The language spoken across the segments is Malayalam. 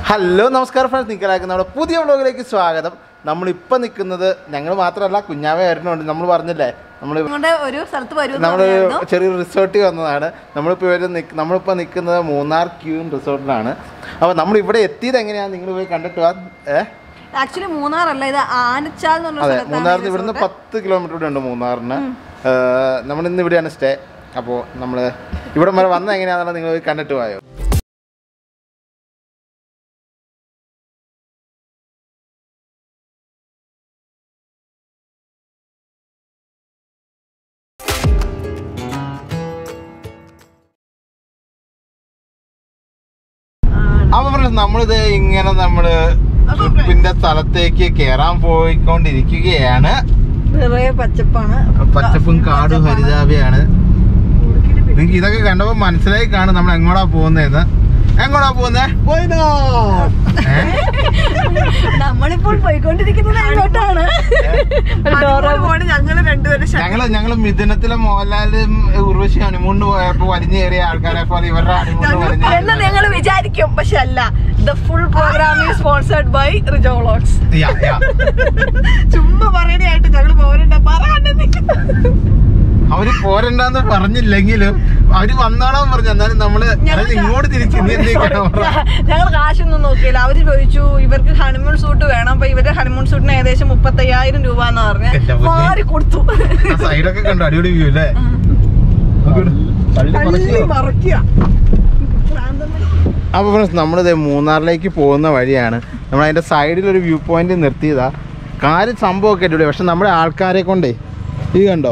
ഹലോ നമസ്കാരം ഫ്രണ്ട്സ് നിൽക്കലാക്കുന്ന നമ്മുടെ പുതിയ വ്ളോഗിലേക്ക് സ്വാഗതം നമ്മളിപ്പോൾ നിൽക്കുന്നത് ഞങ്ങൾ മാത്രമല്ല കുഞ്ഞാവ വരുന്നുണ്ട് നമ്മൾ പറഞ്ഞില്ലേ നമ്മൾ നിങ്ങളുടെ ഒരു സ്ഥലത്ത് വരും നമ്മൾ ചെറിയൊരു റിസോർട്ടിൽ വന്നതാണ് നമ്മളിപ്പോൾ ഇവർ നിൽക്ക് നമ്മളിപ്പോൾ നിൽക്കുന്നത് മൂന്നാർ ക്യൂൻ റിസോർട്ടിലാണ് അപ്പോൾ നമ്മൾ ഇവിടെ എത്തിയത് എങ്ങനെയാണ് നിങ്ങൾ പോയി കണ്ടിട്ട് വാ ഏ ആക്ച്വലി മൂന്നാറല്ല ഇത് ആനച്ചാൽ എന്ന് പറഞ്ഞ അതെ സ്ഥലത്താണ് മൂന്നാറിന് ഈ ഇവിടുന്ന് resort. പത്ത് കിലോമീറ്റർ കൂടെ ഉണ്ട് മൂന്നാറിന് നമ്മൾ ഇന്ന് ഇവിടെയാണ് സ്റ്റേ അപ്പോൾ നമ്മൾ ഇവിടെ വരെ വന്നത് എങ്ങനെയാണെന്നുള്ളത് നിങ്ങൾ പോയി കണ്ടിട്ട് പോയോ അപ്പൊ ഫ്രണ്ട്സ് നമ്മളിത് ഇങ്ങനെ നമ്മള് ട്രിപ്പിന്റെ സ്ഥലത്തേക്ക് കേറാൻ പോയിക്കൊണ്ടിരിക്കുകയാണ് നിറയെ പച്ചപ്പാണ് പച്ചപ്പും കാടും ഹരിതാപയാണ് നിങ്ങൾക്ക് ഇതൊക്കെ കണ്ടപ്പോ മനസ്സിലായി കാണും നമ്മൾ എങ്ങോട്ടാ പോകുന്നതെന്ന് എങ്ങോട്ടാ പോകുന്നേ ഏ? നമ്മളിപ്പോൾ പോയിക്കൊണ്ടിരിക്കുന്നത് അങ്ങോട്ടാണ് ഞങ്ങള് രണ്ടുപേരും ഞങ്ങള് ഞങ്ങള് മിഥുനത്തിലെ മോഹൻലാലും ഉർവശി ഹണിമൂണിന് പോയപ്പോ വലിഞ്ഞു കയറിയ ആൾക്കാരെ പോലെ ഇവരുടെ ഹണിമൂണിന് വലിഞ്ഞു എന്ന് നിങ്ങൾ വിചാരിക്കും പക്ഷെ അല്ല the full programme is sponsored by Rijo vlogs yeah, yeah. ചുമ്മാ പറയണായിട്ട് ഞങ്ങൾ പോരണ്ട പറയാണ്ട് അവര് പോരണ്ടെന്ന് പറഞ്ഞില്ലെങ്കിലും അവര് വന്നോളാൻ പറഞ്ഞു എന്നാലും നമ്മള് അതായത് ഇങ്ങോട്ട് തിരിച്ച് ഇനി എന്ത് ക്യാമറ ഞങ്ങൾ കാശൊന്നും നോക്കിയില്ല അവര് ചോദിച്ചു ഇവർക്ക് ഹണിമൂൺ സൂട്ട് വേണം അപ്പൊ ഇവരുടെ ഹണിമൂൺ സൂട്ടിന് ഏകദേശം മുപ്പത്തയ്യായിരം രൂപ എന്ന് പറഞ്ഞ് എന്റെ പൊന്നേ. മാറി കൊടുത്തു ആ സൈഡൊക്കെ കണ്ടു അടിപൊളി വ്യൂ അല്ലേ തള്ളി മറിക്കുക അപ്പോൾ ഫ്രണ്ട്സ് നമ്മളിത് മൂന്നാറിലേക്ക് പോകുന്ന വഴിയാണ് നമ്മൾ അതിൻ്റെ സൈഡിൽ ഒരു വ്യൂ പോയിന്റ് നിർത്തിയതാ കാര്യം സംഭവമൊക്കെ അടിപൊളി പക്ഷെ നമ്മുടെ ആൾക്കാരെ കൊണ്ടേ ഇത് കണ്ടോ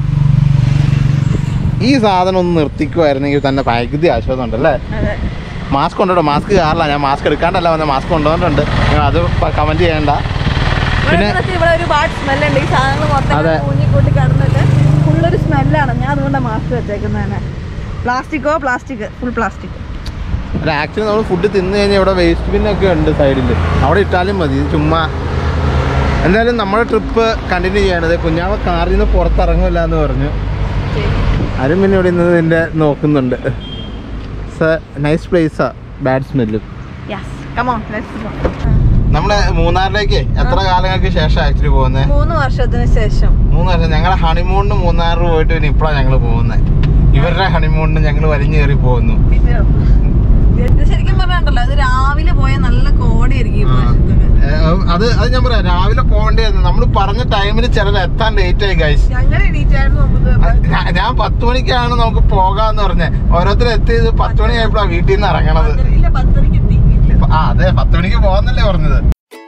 ഈ സാധനം ഒന്ന് നിർത്തിക്കുമായിരുന്നെങ്കിൽ തന്നെ പകുതി ആശ്വാസം ഉണ്ടല്ലേ അതെ മാസ്ക് ഉണ്ടോ മാസ്ക് കാറില്ല ഞാൻ മാസ്ക് എടുക്കാണ്ടല്ല വന്ന മാസ്ക് കൊണ്ടുവന്നിട്ടുണ്ട് നിങ്ങൾ അത് കമൻറ്റ് ചെയ്യണ്ട ഇവിടെ പിന്നെ നിന്നിട്ട് ഇവിടെ ഒരു ബാഡ് സ്മെല്ലുണ്ട് ഈ സാധനങ്ങൾ മൊത്തം അതെ. ഊഞ്ഞിക്കൂട്ടി കടന്നിട്ട് ഫുള്ളൊരു സ്മെല്ലാണ് ഞാൻ അതുകൊണ്ടാണ് മാസ്ക് വെച്ചേക്കുന്നത് തന്നെ പ്ലാസ്റ്റിക്കോ പ്ലാസ്റ്റിക് ഫുൾ പ്ലാസ്റ്റിക് അല്ല ആക്ച്വലി നമ്മൾ ഫുഡ് തിന്നു കഴിഞ്ഞാൽ ഇവിടെ വേസ്റ്റ് ബിന്നൊക്കെ ഉണ്ട് സൈഡിൽ അവിടെ ഇട്ടാലും മതി ഇത് ചുമ്മാ എന്തായാലും നമ്മുടെ ട്രിപ്പ് കണ്ടിന്യൂ ചെയ്യണത് കുഞ്ഞാവ കാറിൽ നിന്ന് പുറത്തിറങ്ങില്ല എന്ന് പറഞ്ഞു ആരും പിന്നെ ഇവിടെ നിന്ന് ഇതിൻ്റെ നോക്കുന്നുണ്ട് നൈസ് പ്ലേസാ ബാഡ് സ്മെല്ലും യെസ് കമോൺ ലെറ്റ്സ് ഗോ നമ്മുടെ മൂന്നാറിലേക്ക് എത്ര കാലങ്ങൾക്ക് ശേഷം ആക്ച്വലി പോകുന്നത് മൂന്ന് വർഷത്തിന് ശേഷം മൂന്ന് വർഷം ഞങ്ങളുടെ ഹണിമൂണിന് മൂന്നാറിൽ പോയിട്ട് പിന്നെ ഇപ്പോഴാണ് ഞങ്ങൾ പോകുന്നത് ഇവരുടെ ഹണിമൂണിന് ഞങ്ങൾ വലിഞ്ഞു കയറി പോകുന്നു ഇത് ശരിക്കും പറഞ്ഞിട്ടുണ്ടല്ലോ അത് രാവിലെ പോയ നല്ല കോടിയായിരിക്കും ഈ ആ. പ്രാവശ്യത്തേക്ക്. ഏഹ് അത് അത് ഞാൻ പറയാം രാവിലെ പോകേണ്ടതായിരുന്നു നമ്മൾ പറഞ്ഞ ടൈമിന് ചിലർ എത്താൻ ലേറ്റ് ആയി ഗൈസ് ഞങ്ങൾ എണീറ്റായിരുന്നു നമുക്ക് ഞാ- ഞാൻ പത്ത് മണിക്കാണ് നമുക്ക് പോകാന്ന് പറഞ്ഞത് ഓരോരുത്തർ എത്തിയത് പത്ത് മണിയായപ്പോഴാണ് വീട്ടിൽ നിന്ന് ഇറങ്ങണത് ഇല്ല പത്തരക്ക് എത്തി വീട്ടില്. ആ അതെ പത്ത് മണിക്ക് പോകാന്നല്ലേ പറഞ്ഞത്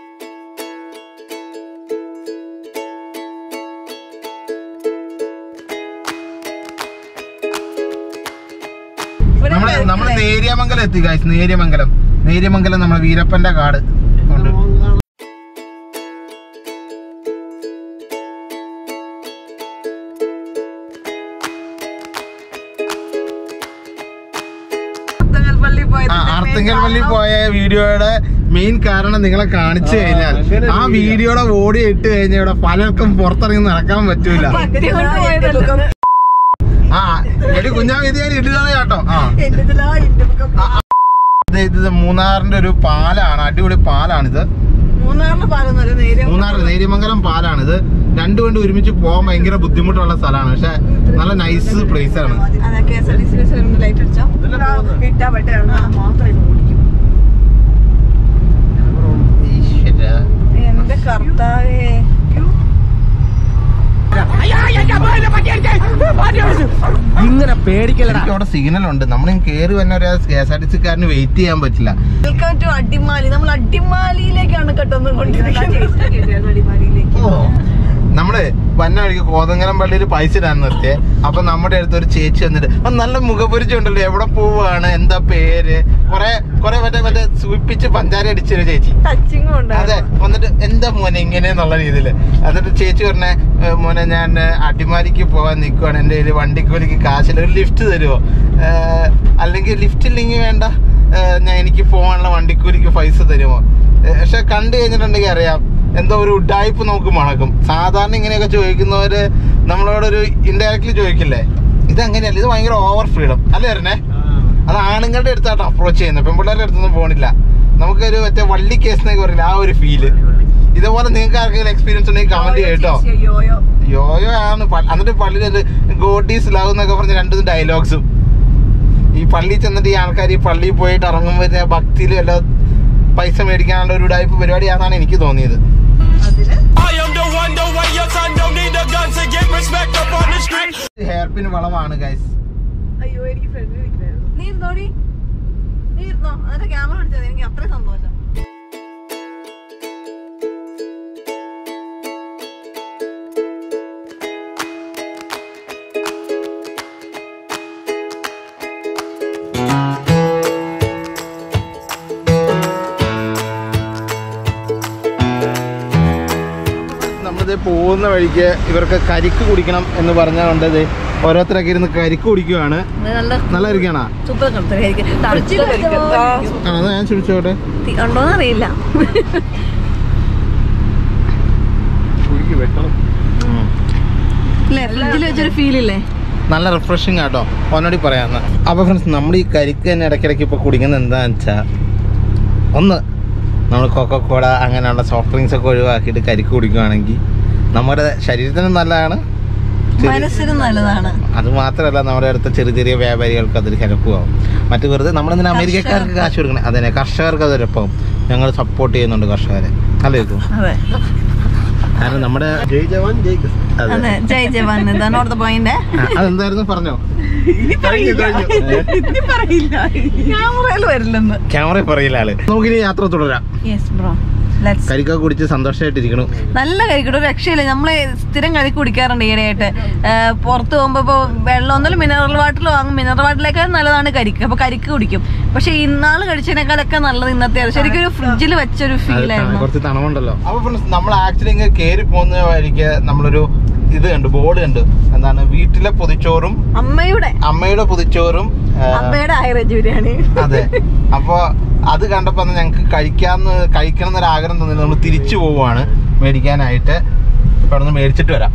ഇവിടെ നമ്മള് നമ്മള് തിരക്കില്ലേ? നേര്യമംഗലം എത്തി ഗൈസ് നേര്യമംഗലം നേര്യമംഗലം നമ്മളെ വീരപ്പന്റെ കാട് ഉണ്ട് ആർത്തങ്കൽ പള്ളി പോയത് ആ ആർത്തിങ്കൽ പള്ളി പോയ വീഡിയോയുടെ മെയിൻ കാരണം നിങ്ങളെ കാണിച്ചു കഴിഞ്ഞാൽ ആ വീഡിയോയുടെ ഓടി ഇട്ട് കഴിഞ്ഞാൽ ഇവിടെ പലർക്കും പുറത്തിറങ്ങി നടക്കാൻ പറ്റൂല പകുതി കൊണ്ട് പോയതല്ലോ. ആ എടി കുഞ്ഞാവ് ഇത് ഞാൻ ഇടുകയാണ് കേട്ടോ ആ എന്റേതിലാ, എന്റെ പക്കം. ഇത് ഇത് മൂന്നാറിന്റെ ഒരു പാലാണ് അടിപൊളി പാലാണിത് മൂന്നാറിന് പാലൊന്നുമല്ല നേരെ മൂന്നാർ നേര്യമംഗലം പാലാണിത് രണ്ടു കൊണ്ട് ഒരുമിച്ച് പോകാൻ ഭയങ്കര ബുദ്ധിമുട്ടുള്ള സ്ഥലമാണ് പക്ഷെ നല്ല നൈസ് പ്ലേസ് ആണ് അതെ K S R T C bus വരുമ്പോ ലൈറ്റ് അടിച്ചോ ഇട്ടാ പറ്റാണ് മാത്രമേ ഓടിക്കും ഈശ്വരാ. എന്റെ കർത്താവേ ഇങ്ങനെ പേടിക്കലടാ ശരിക്കും അവിടെ സിഗ്നൽ ഉണ്ട് നമ്മൾ കയറി വന്ന ഒരു കെ എസ് ആർ ടി സിക്കാരന് വെയിറ്റ് ചെയ്യാൻ പറ്റില്ല വെൽക്കം ടു അടിമാലി നമ്മൾ അടിമാലിയിലേക്കാണ് കേട്ടോ അടിമാലിയിലേക്ക് ഓ നമ്മള് വന്ന വഴിക്ക് കോതങ്കലം പള്ളിയിൽ പൈസ ഇടാൻ നിർത്തിയേ അപ്പൊ നമ്മുടെ അടുത്ത് ഒരു ചേച്ചി വന്നിട്ട് "ആ, നല്ല മുഖപരിചയം ഉണ്ടല്ലോ എവിടെ പോവാണ് എന്താ പേര് കൊറേ കൊറേ മറ്റേ മറ്റേ സൂപ്പിച്ച് പഞ്ചാര അടിച്ചൊരു ചേച്ചി ടച്ചിങ്ങും അതെ ഉണ്ടായിരുന്നു വന്നിട്ട് എന്താ മോനെ ഇങ്ങനെ എന്നുള്ള രീതിയില് എന്നിട്ട് ചേച്ചി പറഞ്ഞേ "ഏ, മോനെ ഞാൻ ഏ, അടിമാലിക്ക് പോകാൻ നിൽക്കുവാണ് എൻ്റെ കയ്യിൽ വണ്ടിക്കൂലിക്ക് കാശില്ല ഒരു ലിഫ്റ്റ് തരുമോ അല്ലെങ്കിൽ ലിഫ്റ്റ് ഇല്ലെങ്കിൽ വേണ്ട ഏ, ഞാൻ എനിക്ക് പോകാനുള്ള വണ്ടിക്കൂലിക്ക് പൈസ തരുമോ ഏ, പക്ഷെ കണ്ടു കഴിഞ്ഞിട്ടുണ്ടെങ്കിൽ അറിയാം എന്തോ ഒരു ഉഡായിപ്പ് നമുക്ക് മണക്കും സാധാരണ ഇങ്ങനെയൊക്കെ ചോദിക്കുന്നവര് നമ്മളോടൊരു ഇൻഡയറക്ട്ലി ചോദിക്കില്ലേ ഇതങ്ങനെയല്ല ഇത് ഭയങ്കര ഓവർ ഫ്രീഡം അല്ലേ വരണേ അത് ആണുങ്ങളുടെ അടുത്താട്ടോ അപ്രോച്ച് ചെയ്യുന്നത് പെൺപിള്ളേരുടെ അടുത്തൊന്നും പോണില്ല നമുക്കൊരു മറ്റേ വള്ളി കേസ് എന്നൊക്കെ പറയില്ല ആ ഒരു ഫീല് ഇതുപോലെ നിങ്ങൾക്ക് ആർക്കെങ്കിലും എക്സ്പീരിയൻസ് ഉണ്ടെങ്കിൽ കമന്റ് ചെയ്യട്ടോ യോയോ യോയോ ആണ് പ- എന്നിട്ട് പള്ളിയിൽ ഗോഡീസ് ലവ് എന്നൊക്കെ പറഞ്ഞ രണ്ടു ഡയലോഗ്സും ഈ പള്ളി ചെന്നിട്ട് ഈ ആൾക്കാർ ഈ പള്ളിയിൽ പോയിട്ട് ഇറങ്ങുമ്പോൾ ഭക്തിയിൽ വല്ല പൈസ മേടിക്കാനുള്ള ഒരു ഉടായ്പ പരിപാടിയാണെന്നാണ് എനിക്ക് തോന്നിയത് അതിന് I am the one, the way your son don't need a gun to get respect up on the street. Hair pin വളവാണ് ഗൈസ് അയ്യോ എനിക്ക് ഫ്രണ്ട് നിൽക്കണായിരുന്നു നീ ഇരുന്നോടി നീ ഇരുന്നോ എന്നിട്ട് ക്യാമറ പിടിച്ചത് എനിക്ക് അത്രയും സന്തോഷം നമ്മളിത് പോകുന്ന വഴിക്ക് ഇവർക്ക് കരിക്ക് കുടിക്കണം എന്ന് പറഞ്ഞുകൊണ്ട് ഇത് ഓരോരുത്തരൊക്കെ ഇരുന്ന് കരിക്ക് കുടിക്കുവാണ് നല്ല നല്ലതായിരിക്കണോ സൂപ്പർ കറുത്തായിരിക്കും ആണോ അത് ഞാൻ ചോദിച്ചോട്ടെ ഉണ്ടോന്ന് അറിയില്ല അല്ലേ ഫ്രിഡ്ജിൽ വെച്ചൊരു ഫീൽ ഇല്ലേ നല്ല റിഫ്രഷിങ് ആട്ടോ ഒന്നോടി പറയാന്ന് അപ്പോൾ ഫ്രണ്ട്സ് നമ്മൾ ഈ കരിക്ക് തന്നെ ഇടയ്ക്കിടയ്ക്ക് ഇപ്പോൾ കുടിക്കുന്നത് എന്താണെന്ന് വെച്ചാൽ ഒന്ന് നമ്മൾ കൊക്കക്കോള അങ്ങനെയുള്ള സോഫ്റ്റ് ഡ്രിങ്ക്സ് ഒക്കെ ഒഴിവാക്കിയിട്ട് കരിക്ക് കുടിക്കുകയാണെങ്കിൽ നമ്മുടെ ശരീരത്തിനും നല്ലതാണ് ചെറിയ- മനസ്സിനും നല്ലതാണ് അത് മാത്രമല്ല നമ്മുടെ അടുത്ത ചെറിയ ചെറിയ വ്യാപാരികൾക്ക് അതൊരു ഹെൽപ്പുമാവും മറ്റു വെറുതെ നമ്മളിങ്ങനെ അമേരിക്കക്കാർക്ക് കാശ് കൊടുക്കണേ അതന്നെ കർഷകർക്ക് അതൊരു എപ്പം ഞങ്ങൾ സപ്പോർട്ട് ചെയ്യുന്നുണ്ട് കർഷകരെ അല്ലേ ഇതു? അതെ കാരണം നമ്മുടെ ജയ് ജവാൻ ജയ് കിസാൻ. അതെ. അതെ ജയ് ജവാൻ ഇതാണ് ഓർത്ത പോയിന്റ് ആ, അതെന്തായിരുന്നു പറഞ്ഞോ ക്യാമറയിൽ വരില്ലെന്ന് ക്യാമറ പറയില്ല ആള് നമുക്കിനി യാത്ര തുടരാം യെസ് ബ്രോ ലെറ്റ്സ് കരിക്ക കുടിച്ച് സന്തോഷമായിട്ടിരിക്കണു നല്ല കരിക്കട ഒരു രക്ഷയില്ല നമ്മള് സ്ഥിരം കരിക്ക് കുടിക്കാറുണ്ട് ഈയിടെയായിട്ട് ഏഹ് പുറത്ത് പോകുമ്പോ ഇപ്പൊ വെള്ളം ഒന്നും മിനറൽ വാട്ടർ വാങ്ങും മിനറൽ വാട്ടറിലേക്കാൾ നല്ലതാണ് കരിക്ക് അപ്പൊ കരിക്ക് കുടിക്കും പക്ഷെ ഇന്നാള് കഴിച്ചതിനേക്കാളൊക്കെ നല്ലത് ഇന്നത്തെ ശരിക്കും ഒരു ഫ്രിഡ്ജിൽ വെച്ചൊരു അത് ഫീൽ ത- ആയിരുന്നു കുറച്ച് തണവുണ്ടല്ലോ അപ്പൊ ഫ്രണ്ട്സ് നമ്മൾ ആക്ച്വലി ഇങ്ങനെ കയറി പോകുന്ന വഴിക്ക് നമ്മളൊരു ഇത് കണ്ടു ബോർഡ് കണ്ടു എന്താണ് വീട്ടിലെ പൊതിച്ചോറും അമ്മയുടെ അമ്മയുടെ പൊതിച്ചോറും ആ, അമ്മയുടെ ആയിരം ബിരിയാണി അതെ അപ്പൊ അത് കണ്ടപ്പോ അന്ന് ഞങ്ങക്ക് കഴിക്കാന്ന് കഴിക്കണം എന്നൊരു ആഗ്രഹം തോന്നില്ല നമ്മൾ തിരിച്ചു പോവുകയാണ് മേടിക്കാനായിട്ട് ഇപ്പൊ അവിടെ നിന്ന് മേടിച്ചിട്ട് വരാം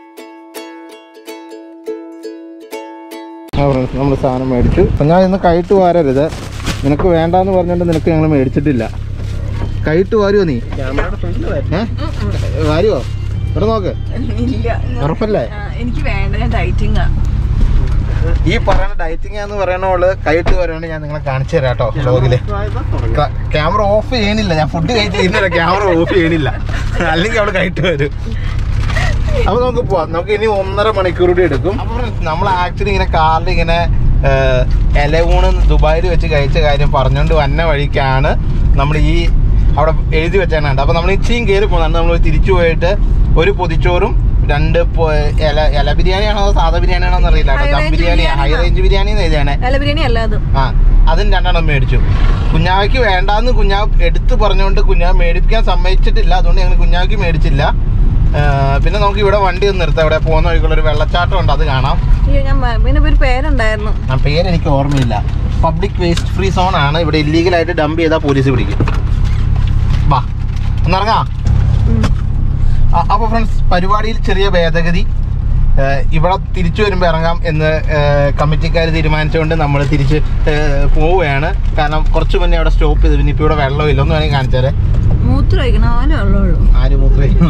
നമ്മൾ സാധനം മേടിച്ചു അപ്പൊ ഞാൻ ഇന്ന് കൈട്ട് വാരരുത് നിനക്ക് വേണ്ടാന്ന് പറഞ്ഞിട്ട് നിനക്ക് ഞങ്ങൾ മേടിച്ചിട്ടില്ല കൈട്ട് വാരുവോ നീ ഏ വാരുവോ ഇവിടെ നോക്ക് ഇല്ല ഉറപ്പല്ലേ ആ, എനിക്ക് വേണ്ട ഞാൻ ഡയറ്റിംഗ് ഈ പറയുന്ന ഡയറ്റിംഗ് എന്ന് പറയണോള് കൈട്ട് വരുവാണെങ്കിൽ ഞാൻ നിങ്ങളെ കാണിച്ചു തരാം കേട്ടോ വ്ലോഗില് ക്യാമറ ഓഫ് ചെയ്യണില്ല ഞാൻ ഫുഡ് കഴിച്ച് ചെയ്യുന്നില്ല ക്യാമറ ഓഫ് ചെയ്യണില്ല അല്ലെങ്കിൽ അവള് കൈട്ട് വരും അപ്പൊ നമുക്ക് പോവാം നമുക്ക് ഇനി ഒന്നര മണിക്കൂർ കൂടി എടുക്കും അപ്പൊ നമ്മൾ ആക്ച്വലി ഇങ്ങനെ കാറിൽ ഇങ്ങനെ ഇലവൂണ് ദുബായിൽ വെച്ച് കഴിച്ച കാര്യം പറഞ്ഞുകൊണ്ട് വന്ന വഴിക്കാണ് നമ്മൾ ഈ അവിടെ എഴുതി വെച്ചാണ് കണ്ടത് അപ്പൊ നമ്മൾ ഇച്ചിയും കയറി പോകുന്നുണ്ട് നമ്മൾ തിരിച്ചു പോയിട്ട് ഒരു പൊതിച്ചോറും രണ്ട് പൊ- ഇല ഇല ബിരിയാണി ആണോ സാധാ ബിരിയാണി ആണോ എന്നറിയില്ല കേട്ടോ High dum range biryani biryani high range biryani എന്ന് എഴുതിയാണേ അല്ല ബിരിയാണി അല്ല അത് ആ അതും രണ്ടെണ്ണം മേടിച്ചു കുഞ്ഞാവയ്ക്ക് വേണ്ടാന്ന് കുഞ്ഞാവ് എടുത്തു പറഞ്ഞുകൊണ്ട് കുഞ്ഞാവ് മേടിക്കാൻ സമ്മതിച്ചിട്ടില്ല അതുകൊണ്ട് ഞങ്ങൾ കുഞ്ഞാവയ്ക്ക് മേടിച്ചില്ല ആ, പിന്നെ നമുക്ക് ഇവിടെ വണ്ടി ഒന്ന് നിർത്താം ഇവിടെ പോകുന്ന വഴിക്കുള്ള ഒരു വെള്ളച്ചാട്ടം ഉണ്ട് അത് കാണാം അയ്യോ ഞാൻ മ- പിന്നെ ഒരു പേരുണ്ടായിരുന്നു ആ പേര് എനിക്ക് ഓർമ്മയില്ല പബ്ലിക് വേസ്റ്റ് ഫ്രീ സോൺ ആണ് ഇവിടെ ഇല്ലീഗലായിട്ട് ഡംപ് ചെയ്താൽ പോലീസ് പിടിക്കും വാ ഒന്നിറങ്ങാം അപ്പോൾ ഫ്രണ്ട്സ് പരിപാടിയിൽ ചെറിയ ഭേദഗതി ഏഹ് ഇവിടെ തിരിച്ചു വരുമ്പോൾ ഇറങ്ങാം എന്ന് കമ്മിറ്റിക്കാർ തീരുമാനിച്ചുകൊണ്ട് നമ്മൾ തിരിച്ച് ഏഹ് പോവുകയാണ് കാരണം കുറച്ച് മുന്നേ അവിടെ സ്റ്റോപ്പ് ചെയ്ത് പിന്നെ ഇപ്പോൾ ഇവിടെ വെള്ളമില്ല ഒന്ന് വേണമെങ്കിൽ കാണിച്ചാലേ മൂത്രം ഒഴിക്കണം അവനെ വെള്ളമുള്ളൂ ആര് മൂത്രം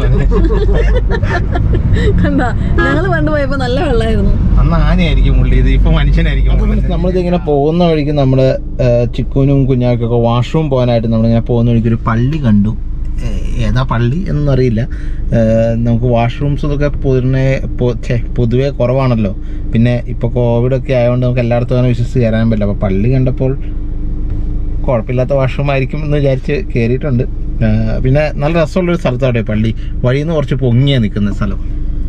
കണ്ട ഞങ്ങള് പണ്ട് പോയപ്പോ നല്ല വെള്ളമായിരുന്നു അന്ന് ആനയായിരിക്കും മുള്ളി ഇത് ഇപ്പൊ മനുഷ്യനായിരിക്കും നമ്മളിത് ഇങ്ങനെ പോകുന്ന വഴിക്ക് നമ്മള് ചിക്കുനും കുഞ്ഞാക്കൊക്കെ വാഷ്റൂം പോകാനായിട്ട് നമ്മളിങ്ങനെ പോകുന്ന വഴിക്ക് ഒരു പള്ളി കണ്ടു ഏഹ് ഏതാ പള്ളി എന്നൊന്നും അറിയില്ല ഏഹ് നമുക്ക് വാഷ്റൂംസ് ഒക്കെ പൊതുവെ പൊ- ഛെ, പൊതുവെ കുറവാണല്ലോ പിന്നെ ഇപ്പോൾ കോവിഡൊക്കെ ആയതുകൊണ്ട് നമുക്ക് എല്ലായിടത്തും അങ്ങനെ വിശ്വസിച്ച് കയറാൻ പറ്റില്ല അപ്പോൾ പള്ളി കണ്ടപ്പോൾ കുഴപ്പമില്ലാത്ത വാഷ്റൂം ആയിരിക്കും എന്ന് വിചാരിച്ച് കയറിയിട്ടുണ്ട് ഏഹ് പിന്നെ നല്ല രസമുള്ളൊരു സ്ഥലത്താണ് പള്ളി വഴിയിൽ നിന്ന് കുറച്ച് പൊങ്ങിയാണ് നിൽക്കുന്ന സ്ഥലം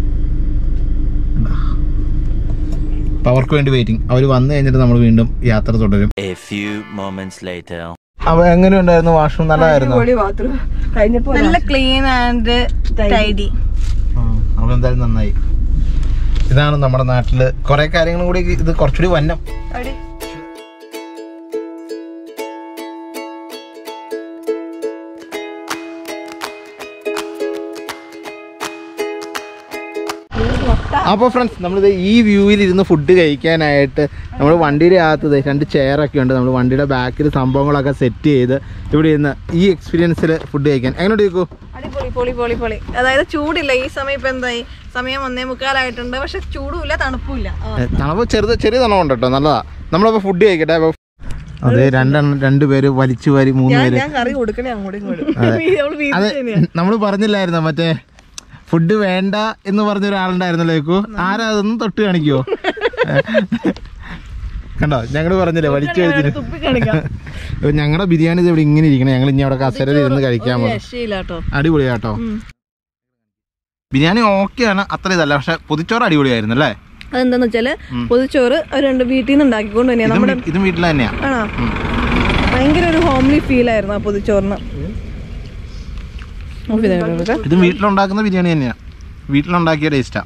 അപ്പോൾ അവർക്ക് വേണ്ടി വെയിറ്റിംഗ് അവർ വന്നു കഴിഞ്ഞിട്ട് നമ്മൾ വീണ്ടും യാത്ര തുടരും A few moments later. അപ്പോൾ എങ്ങനെയുണ്ടായിരുന്നു വാഷ്റൂം നല്ലതായിരുന്നു ബാത്റൂം കഴിഞ്ഞപ്പോ നല്ല ക്ലീൻ ആൻഡ് ടൈഡി അപ്പോൾ എന്തായാലും നന്നായി ഇതാണ് നമ്മുടെ നാട്ടിൽ കുറെ കാര്യങ്ങളും കൂടി ഇത് കുറച്ചുകൂടി വന്നം അപ്പോൾ ഫ്രണ്ട്സ് നമ്മളിത് ഈ വ്യൂവിൽ ഇരുന്ന് ഫുഡ് കഴിക്കാനായിട്ട് നമ്മൾ വണ്ടിയുടെ അകത്ത് ദേ രണ്ട് ചെയറൊക്കെ ഉണ്ട് നമ്മൾ വണ്ടിയുടെ ബാക്കിൽ സംഭവങ്ങളൊക്കെ സെറ്റ് ചെയ്ത് ഇവിടെ ഇരുന്ന് ഈ എക്സ്പീരിയൻസിൽ ഫുഡ് കഴിക്കാൻ എങ്ങനെ കേൾക്കൂ അടിപൊളി പൊളി പൊളി പൊളി അതായത് ചൂടില്ല ഈ സമയം ഇപ്പൊ എന്തായി സമയം ഒന്നേ മുക്കാലായിട്ടുണ്ട് പക്ഷെ ചൂടുമില്ല തണുപ്പുമില്ല ആ. തണുപ്പ് ചെറുത് ചെറിയ തണുപ്പുണ്ട് കേട്ടോ നല്ലതാ നമ്മളപ്പോൾ ഫുഡ് കഴിക്കട്ടെ അപ്പോൾ അതെ രണ്ടെണ്ണം രണ്ട് പേര് വലിച്ചു വാരി മൂന്ന് ഞാൻ പേര് ഞാൻ കറി കൊടുക്കണേ അങ്ങോട്ടും ഇങ്ങോട്ടും അതെ. അവള് വീട്ടിൽ അത് തന്നെയാ. നമ്മൾ പറഞ്ഞില്ലായിരുന്നോ മറ്റേ ഫുഡ് വേണ്ട എന്ന് പറഞ്ഞ ഒരാളുണ്ടായിരുന്നല്ലോ ഏക്കു ആരാ അതൊന്നും തൊട്ട് കാണിക്കുവോ കണ്ടോ ഞങ്ങള് പറഞ്ഞില്ലേ വലിച്ചു കഴിച്ചിട്ട് തുപ്പി കാണിക്കാം ഞങ്ങളുടെ ബിരിയാണി ഇത് ഇവിടെ ഇങ്ങനെ ഇരിക്കണേ ഞങ്ങൾ ഇനി അവിടെ കസേരയിൽ ഇരുന്ന് കഴിക്കാൻ ഒരു പോകും രക്ഷയില്ല കേട്ടോ അടിപൊളിയാട്ടോ ഉം. ബിരിയാണി ഓക്കെയാണ് അത്ര ഇതല്ല പക്ഷെ പൊതിച്ചോറ് അടിപൊളിയായിരുന്നു അല്ലേ അതെന്താന്ന് വെച്ചാല് പൊതിച്ചോറ് ഒരു രണ്ട് വീട്ടിൽ നിന്ന് ഉണ്ടാക്കിക്കൊണ്ട് തന്നെയാ ഇതും നമ്മുടെ വീ- ഇതും വീട്ടിൽ തന്നെയാ ആണോ ഭയങ്കര ഒരു ഹോംലി ഫീൽ ആയിരുന്നു ആ പൊതിച്ചോറിന് ഓഫ് ചെയ്ത് കൊടുക്കട്ടെ. ഇതും വീട്ടിലുണ്ടാക്കുന്ന ബിരിയാണി തന്നെയാ വീട്ടിലുണ്ടാക്കിയ ടേസ്റ്റാ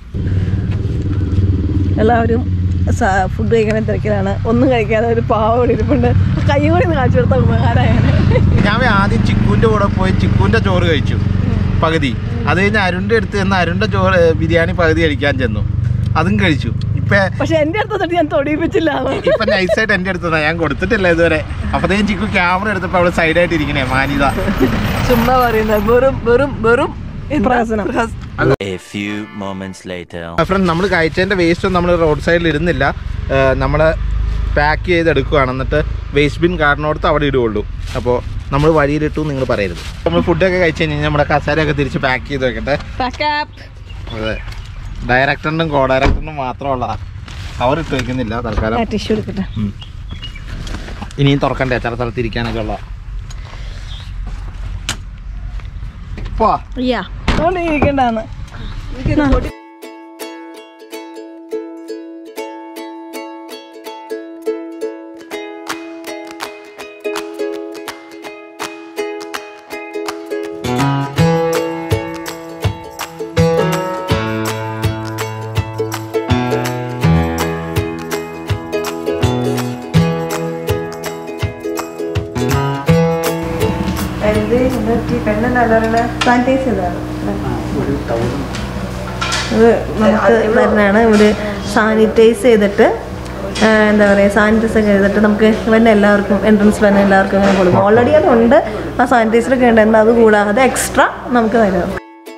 എല്ലാവരും ഫുഡ് കഴിക്കണ തിരക്കിലാണ് ഒന്നും കഴിക്കാതെ ഒരു പാവം ഇരിപ്പുണ്ട് കൈ കൂടി ഒന്ന് കാണിച്ചു കൊടുത്ത ഉപകാരമാണ് ഞാൻ ആദ്യം ചിക്കുവിന്റെ കൂടെ പോയി ചിക്കുവിന്റെ ചോറ് കഴിച്ചു പകുതി അത് കഴിഞ്ഞ് അരുണിന്റെ അടുത്ത് ചെന്ന് അരുണിന്റെ ചോറ് ബിരിയാണി പകുതി കഴിക്കാൻ ചെന്നു അതും കഴിച്ചു ഇപ്പൊ പക്ഷെ എന്റെ അടുത്ത് തൊട്ട് ഞാൻ തൊടിയിപ്പിച്ചില്ല ഇപ്പൊ നൈസായിട്ട് എന്റെ അടുത്ത് ഞാൻ കൊടുത്തിട്ടില്ല ഇതുവരെ അപ്പത്തേക്കും ചിക്കു ക്യാമറ എടുത്തപ്പോ അവിടെ സൈഡായിട്ട് ഇരിക്കണേ മാനിത ചുമ്മാ പറയുന്നത് വെറും വെറും വെറും പ്രഹസനം A few moments later. Friend നമ്മൾ കഴിച്ചതിന്റെ വേസ്റ്റ് ഒന്നും നമ്മൾ റോഡ് സൈഡിൽ ഇരുന്നില്ല നമ്മൾ പാക്ക് ചെയ്തെടുക്കുകയാണ് എന്നിട്ട് വേസ്റ്റ് ബിൻ കാരണോടത്ത് അവിടെ ഇടുകയുള്ളൂ അപ്പോൾ നമ്മൾ വഴിയിലിട്ടു നിങ്ങൾ പറയരുത് നമ്മൾ ഫുഡൊക്കെ കഴിച്ച് കഴിഞ്ഞാൽ നമ്മുടെ കസാരയൊക്കെ തിരിച്ച് പാക്ക് ചെയ്ത് വെക്കട്ടെ അതെ ഡയറക്ടറിനും കോ ഡയറക്ടറിനും മാത്രമുള്ളതാണ് കവർ ഇട്ട് വെക്കുന്നില്ല തൽക്കാലം ടിഷ്യൂ എടുക്കട്ടെ ഇനിയും തുറക്കണ്ടേ ചില സ്ഥലത്ത് ഇരിക്കാനൊക്കെ ഉള്ള പോവാ അയ്യാ അതുകൊണ്ട് ഇരിക്കണ്ടാന്ന് സാനിറ്റൈസ് ചെയ്താണ് ഇത് നമുക്ക് വരുന്നതാണ് ഇവിടെ സാനിറ്റൈസ് ചെയ്തിട്ട് ആ, എന്താ പറയുക സാനിറ്റൈസ് ഒക്കെ ചെയ്തിട്ട് നമുക്ക് വരുന്ന എല്ലാവർക്കും എൻട്രൻസ് വരുന്ന എല്ലാവർക്കും അങ്ങനെ കൊടുക്കും ഓൾറെഡി അതുണ്ട് ആ സാനിറ്റൈസർ ഒക്കെ ഉണ്ട് എന്നാൽ അത് കൂടാതെ എക്സ്ട്രാ നമുക്ക് തരാം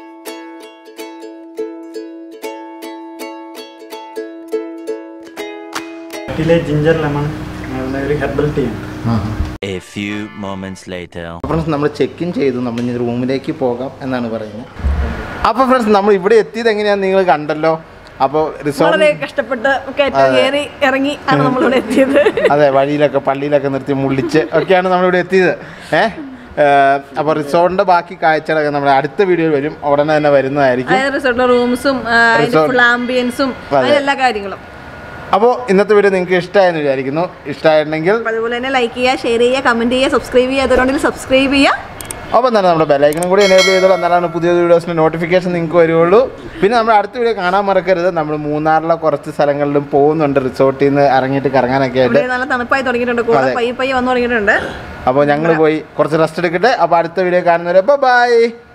ിലെ ജിഞ്ചർ ലെമൺ ഒരു herbal tea A few moments later. Friends നമ്മൾ ചെക്ക് ഇൻ ചെയ്തു നമ്മൾ ഇനി റൂമിലേക്ക് പോകാം എന്നാണ് പറയുന്നത് അപ്പോൾ ഫ്രണ്ട്സ് നമ്മൾ ഇവിടെ എത്തിയത് എങ്ങനെയാന്ന് നിങ്ങൾ കണ്ടല്ലോ അപ്പോൾ വളരെ റിസോർട്ട് കഷ്ടപ്പെട്ട് കയറ്റം കയറി ഇറങ്ങി ആണ് നമ്മളിവിടെ എത്തിയത് അതെ വഴിയിലൊക്കെ പള്ളിയിലൊക്കെ നിർത്തി മുള്ളിച്ച് ഒക്കെയാണ് നമ്മളിവിടെ എത്തിയത് ഏഹ് അപ്പോൾ റിസോർട്ടിന്റെ ബാക്കി കാഴ്ചകളൊക്കെ നമ്മുടെ അടുത്ത വീഡിയോയിൽ വരും ഉടനെ തന്നെ വരുന്നതായിരിക്കും അതായത് റിസോർട്ടിലെ റൂംസും Resort. ഫുൾ ആംബിയൻസും അതെ. എല്ലാ കാര്യങ്ങളും അപ്പോൾ ഇന്നത്തെ വീഡിയോ നിങ്ങൾക്ക് ഇഷ്ടമായെന്ന് വിചാരിക്കുന്നു ഇഷ്ടമായിട്ടുണ്ടെങ്കിൽ അപ്പൊ അതുപോലെ തന്നെ ലൈക്ക് ചെയ്യുക ഷെയർ ചെയ്യുക കമന്റ് ചെയ്യുക സബ്സ്ക്രൈബ് ചെയ്യുക അതുകൊണ്ടെങ്കിൽ സബ്സ്ക്രൈബ് ചെയ്യുക അപ്പോൾ തന്നെ നമ്മുടെ ബെലൈക്കനും കൂടി എനേബിൾ ചെയ്തോളൂ എന്നാലാണ് പുതിയ വീഡിയോസിൻ്റെ നോട്ടിഫിക്കേഷൻ നിങ്ങൾക്ക് വരുള്ളൂ പിന്നെ നമ്മുടെ അടുത്ത വീഡിയോ കാണാൻ മറക്കരുത് നമ്മൾ മൂന്നാറിലെ കുറച്ച് സ്ഥലങ്ങളിലും പോകുന്നുണ്ട് റിസോർട്ടിൽ നിന്ന് ഇറങ്ങിയിട്ട് കറങ്ങാനൊക്കെ ആയിട്ട് ഇവിടെ നല്ല തണുപ്പായി തുടങ്ങിയിട്ടുണ്ട് കൂടെ അതെ. പയ്യെ പയ്യെ വന്നു തുടങ്ങിയിട്ടുണ്ട് അപ്പോൾ ഞങ്ങൾ പോയി കുറച്ച് റെസ്റ്റ് എടുക്കട്ടെ അപ്പോൾ അടുത്ത വീഡിയോ കാണുന്നവരെ ബൈ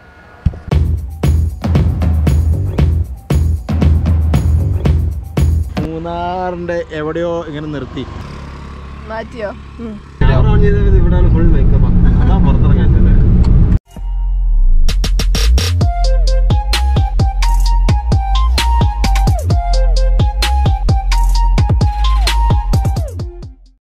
മൂന്നാറിൻ്റെ എവിടെയോ ഇങ്ങനെ നിർത്തി മാറ്റിയോ ഇവിടെ ഫുൾ മേക്കപ്പ് അതാ